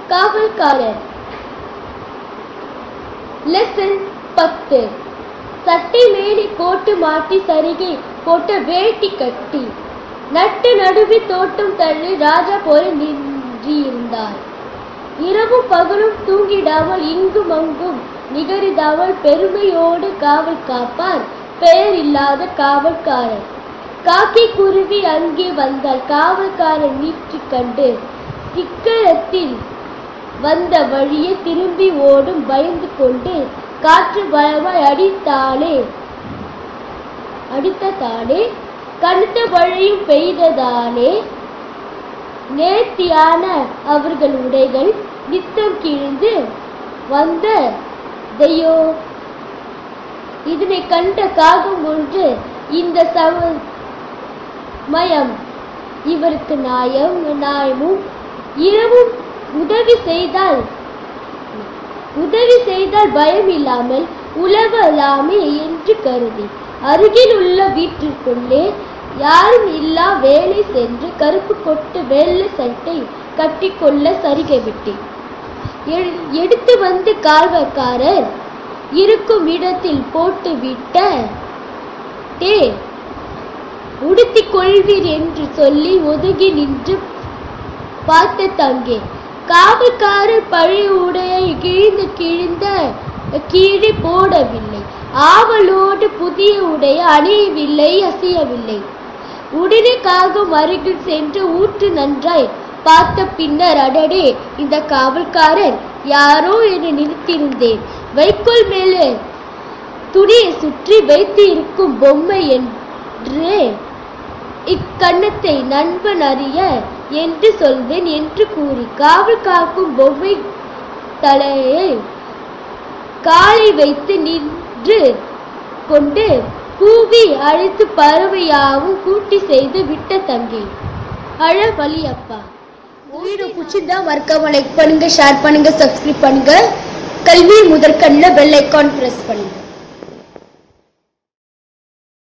காவல்காரர் lesson பத்து சட்டை மேலே கோட்டு மாட்டி சரிகை போட்ட வேட்டி கட்டி நட்டு நடுவி தோட்டம் தள்ளி ராஜா போல நின்றிருந்தார் இரவும் பகலும் தூங்கிடாமல் இங்கும் அங்கும் நிகரிடாமல் பெருமையோடு காவல் காப்பார் பெயர் இல்லாத காவல்காரர் காக்கை குருவி அங்கே வந்தால் காவல்காரன் நீற்றி கண்டு சிக்கரத்தில் வந்த வழியே திரும்பி ஓடும் பயந்து கொண்டு காற்று பலமாய் அடித்தாலே அடித்ததாலே கனத்த மழையும் பெய்ததாலே நேர்த்தியான அவர்கள் உடைகள் நித்தம் கிழிந்து வந்த தெய்யோ இதனை கண்ட காகம் ஒன்று இந்த சமயம் இவருக்கு நியாயம் நியாயமும் இரவும் உதவி செய்தால் உதவி செய்தால் பயம் இல்லாமல் உழவலாமே என்று கருதி அருகில் உள்ள வீட்டிற்குள்ளே யாரும் இல்லா வேலை சென்று கருப்பு கொட்டு வெள்ளை சட்டை கட்டிக்கொள்ள சரிகை விட்டேன் எ- எடுத்து வந்து கால்வக்காரர் இருக்கும் இடத்தில் போட்டு விட்ட டே உடுத்திக் கொள்வீர் என்று சொல்லி ஒதுங்கி நின்று பார்த்த தங்கே காவல்காரர் பழைய உடையை கிழிந்த கிழிந்த கீழே போடவில்லை ஆவலோடு புதிய உடைய அணியவில்லை அசையவில்லை உடனே காகம் அருகில் சென்று ஊற்று நன்றாய் பார்த்த பின்னர் அடடே இந்த காவல்காரர் யாரோ என நினைத்திருந்தேன் வைக்கோல் மேலே துணியை சுற்றி வைத்து இருக்கும் பொம்மை என்று இக்கண்ணத்தை நண்பன் அறிய என்று சொல்வேன் என்று கூறி காவல் காக்கும் பொம்மை தலையை காலை வைத்து நின்று கொண்டு கூவி அழைத்து பறவையாவும் கூட்டி செய்து விட்ட தங்கை அழ வழி அப்பா வீடியோ பிடிச்சிருந்தா மறக்காம லைக் பண்ணுங்க ஷேர் பண்ணுங்க சப்ஸ்கிரைப் பண்ணுங்க கல்வி முதற்கண்ணில் பெல் ஐக்கான் பிரஸ் பண்ணுங்க